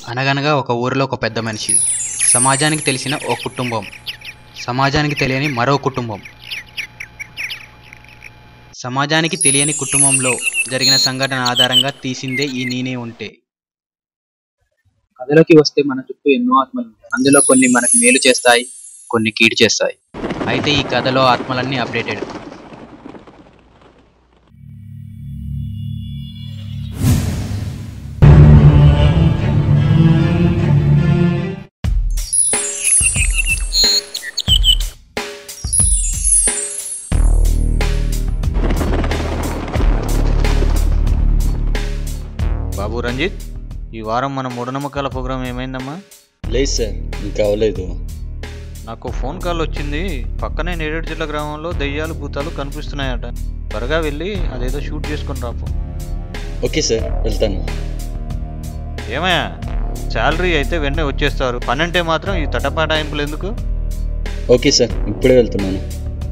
అనగనగా ఒక ఊరిలో ఒక పెద్ద మనిషి సమాజానికి తెలిసిన ఓ కుటుంబం సమాజానికి తెలియని మరో కుటుంబం సమాజానికి తెలియని కుటుంబంలో జరిగిన సంఘటన ఆధారంగా తీసిందే ఈ నేనే ఉంటే కథలోకి వస్తే మన చుట్టూ ఎన్నో ఆత్మలు ఉంటాయి. అందులో కొన్ని మనకి మేలు చేస్తాయి కొన్ని కీడు చేస్తాయి అయితే ఈ కథలో ఆత్మలన్నీ అప్డేటెడ్ బాబు రంజిత్ ఈ వారం మన మూఢనమ్మకాల ప్రోగ్రాం ఏమైందమ్మా లేదు సార్ ఇంకా అవ్వలేదు నాకు ఫోన్ కాల్ వచ్చింది పక్కనే నేరేడు జిల్లా గ్రామంలో దెయ్యాలు భూతాలు కనిపిస్తున్నాయట త్వరగా వెళ్ళి అదేదో షూట్ చేసుకొని రాపు ఓకే సార్ వెళ్తాను ఏమయ్యా శాలరీ అయితే వెంటనే వచ్చేస్తారు పని అంటే మాత్రం ఈ తటపాటాయింపులు ఎందుకు ఓకే సార్ ఇప్పుడే వెళ్తున్నాను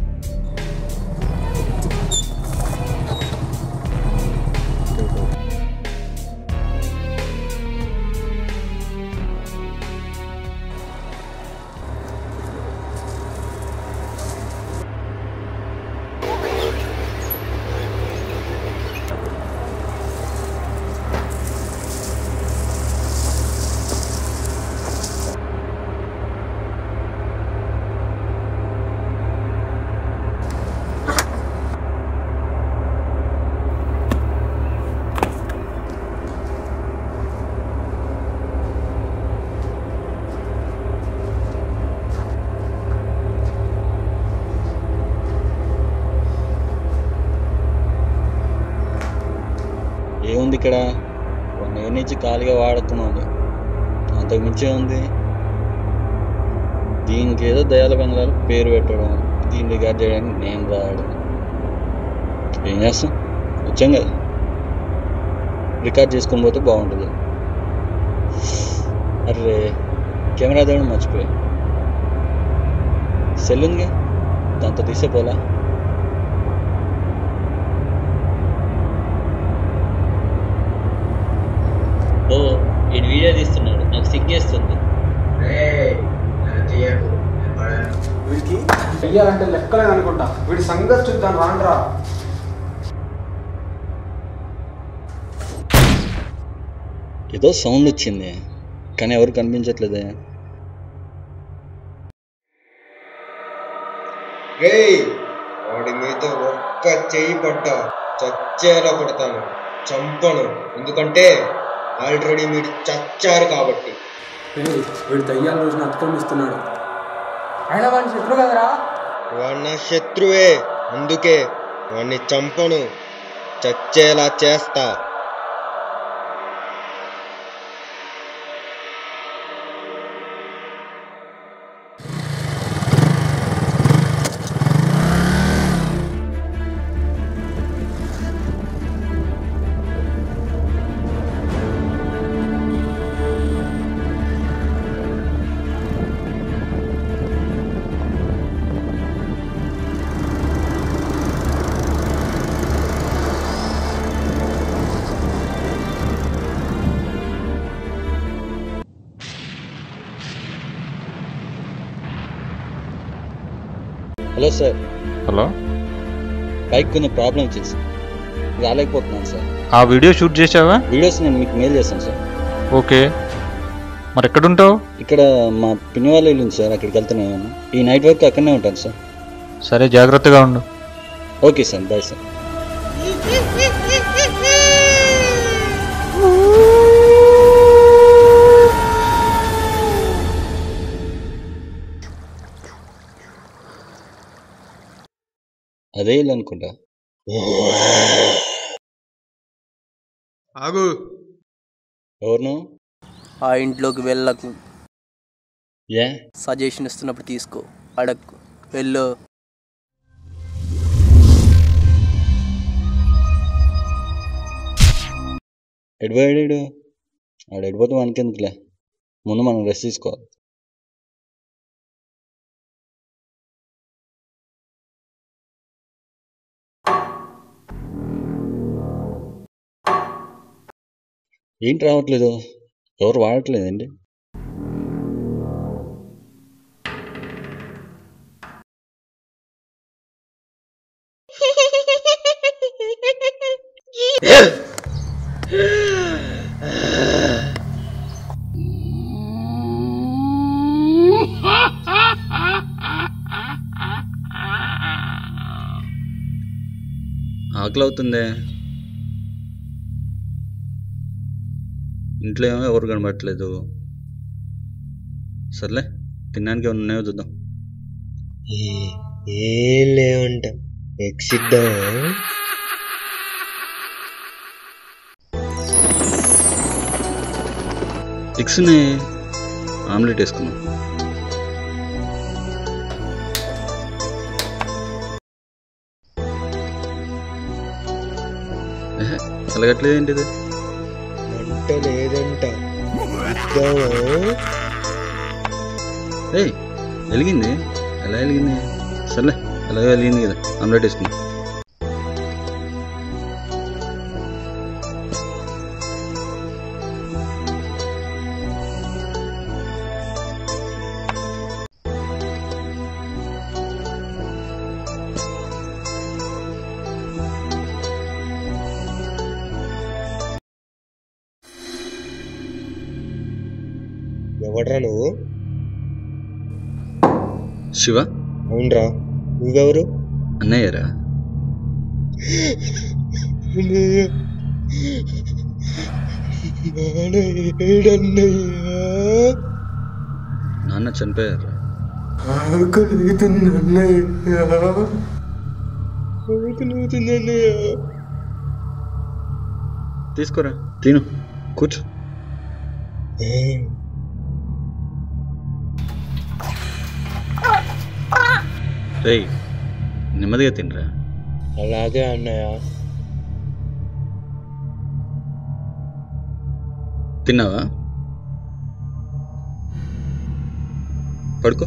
ఏముంది ఇక్కడ వన్ ఇయర్ నుంచి ఖాళీగా వాడుతున్నాను అంతకు మించి ఉంది దీనికి ఏదో దయాల బంగ్లాలు పేరు పెట్టడం దీన్ని రికార్డ్ చేయడానికి నేను రావడం ఏం చేస్తాం వచ్చాం కదా రికార్డ్ చేసుకొని పోతే బాగుంటుంది అరే కెమెరా దేవుడు మర్చిపోయా సెల్ ఉందిగా దాంతో తీసే పోలా ఓ ఈ వీడియో తీస్తున్నాడు నాకు సిగ్గేస్తుంది వీడికి చెయ్యాలంటే లెక్కలేదు అనుకుంటా వీడి సంగతి చూద్దాం రాండ్రా ఏదో సౌండ్ వచ్చింది కానీ ఎవరు కనిపించట్లేదే రేయ్ వాడి మీద ఒక్క చెయ్యి పడ్డా చచ్చేలా కొడతాను చంపను ఎందుకంటే ఆల్రెడీ మీరు చచ్చారు కాబట్టి ఏయ్, వీడు దయ్యాల రోజున అతిక్రమిస్తున్నాడు ఆయన వాడి శత్రు కదరా వాడు నా శత్రువే అందుకే వాడిని చంపను చచ్చేలా చేస్తా హలో సార్ హలో బైక్ కొంచెం ప్రాబ్లం వచ్చింది సార్ రాలేకపోతున్నాను సార్ ఆ వీడియో షూట్ చేసావా వీడియోస్ నేను మీకు మెయిల్ చేస్తాను సార్ ఓకే మరి ఎక్కడుంటావు ఇక్కడ మా పిన్ని వాళ్ళ ఇల్లు ఉంది సార్ అక్కడికి వెళ్తున్నాను ఈ నైట్ వరకు అక్కడనే ఉంటాను సార్ సరే జాగ్రత్తగా ఉండు ఓకే సార్ బాయ్ సార్ అదే ఇల్లు అనుకుంటా ఆగు ఎవరు ఆ ఇంట్లోకి వెళ్ళకు ఏ సజెషన్ ఇస్తున్నప్పుడు తీసుకో అడక్కు వెళ్ళు ఎడిపోయాడు ఆడు ఎడిపోతే మనకెందుకులే ముందు మనం రెస్ట్ తీసుకోవాలి ఏంటి రావట్లేదు ఎవరు వాడట్లేదండి ఆకలి అవుతుందే ఇంట్లో ఏమో ఎవరు కనబడట్లేదు సర్లే తినడానికి ఏమైనా ఉన్నాయో చూద్దాం ఏ- ఏం లేవంట ఎక్సిద్దాం ఎగ్స్ని ఆమ్లెట్ వేసుకుందాం ఏహే, కలగట్లేదు ఏంటిది మంట లేదంట ఇద్దామా ఏయ్ వెలిగింది ఎలా వెలిగింది సర్లే ఎలాగో వెలిగింది కదా ఆమ్లెట్ వేసుకుందాం ఎవడ్రా నువ్వు శివ అవునరా నువ్వెవరు అన్నయ్యరా అన్నయ్య నాన్న ఏడన్నయ్యా నాన్న చనిపోయారా ఆకలితుంది అన్నయ్య ఆకలితుంది అన్నయ్య తీసుకోరా తిను కూర్చో రేయ్ నెమ్మదిగా తినరా అలాగే అన్నయ్య తిన్నావా పడుకో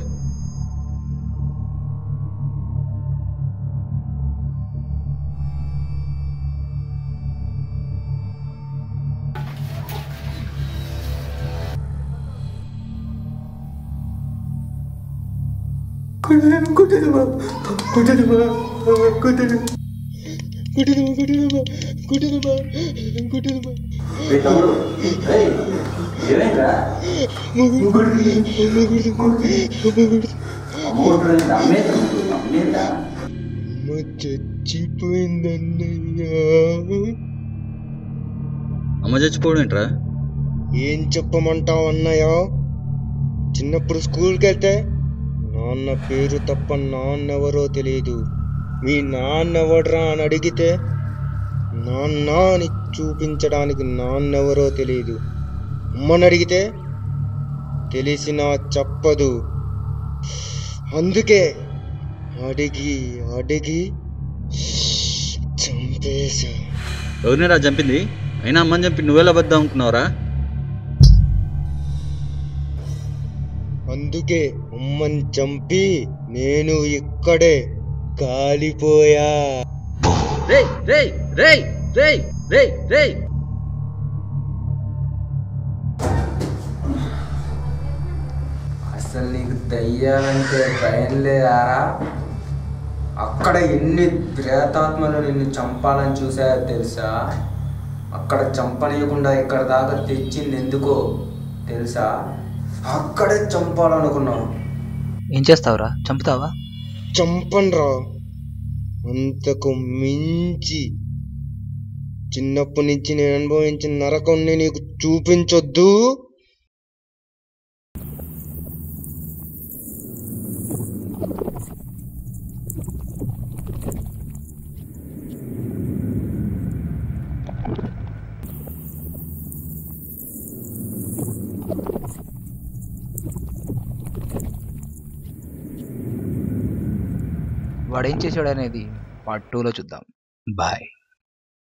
కుటుంబ కుటుంబ కుటుంబ కుటుంబ అమ్మ చచ్చిపోయిందన్నయ్య అమ్మ చచ్చిపోవడం ఏంట్రా ఏం చెప్పమంటావు అన్నయ్య చిన్నప్పుడు స్కూల్కి వెళ్తే నాన్న పేరు తప్ప నాన్నెవరో తెలియదు మీ నాన్నెవడ్రా అని అడిగితే నాన్న అని చూపించడానికి నాన్నెవరో తెలియదు అమ్మని అడిగితే తెలిసినా చెప్పదు అందుకే అడిగి అడిగి చంపేశా ఎవరినేరా చంపింది అయినా అమ్మని చంపి నువ్వెలా వద్దాం అనుకున్నావురా అందుకే అమ్మని చంపి నేను ఇక్కడే కాలిపోయా రేయ్ రేయ్ రేయ్ రేయ్ రేయ్ రేయ్ అసలు నీకు దయ్యాలంటే భయం లేదారా అక్కడ ఎన్ని ప్రేతాత్మలు నిన్ను చంపాలని చూసాయో తెలుసా అక్కడ చంపనీయకుండా ఇక్కడ దాకా తెచ్చింది ఎందుకో తెలుసా అక్కడే చంపాలనుకున్నావు ఏం చేస్తావురా చంపుతావా చంపన్రా అంతకు మించి చిన్నప్పటి నుంచి నేను అనుభవించిన నరకం నీకు చూపించొద్దు వాడు ఏం చేశాడు అనేది పార్ట్ టూలో చూద్దాం బాయ్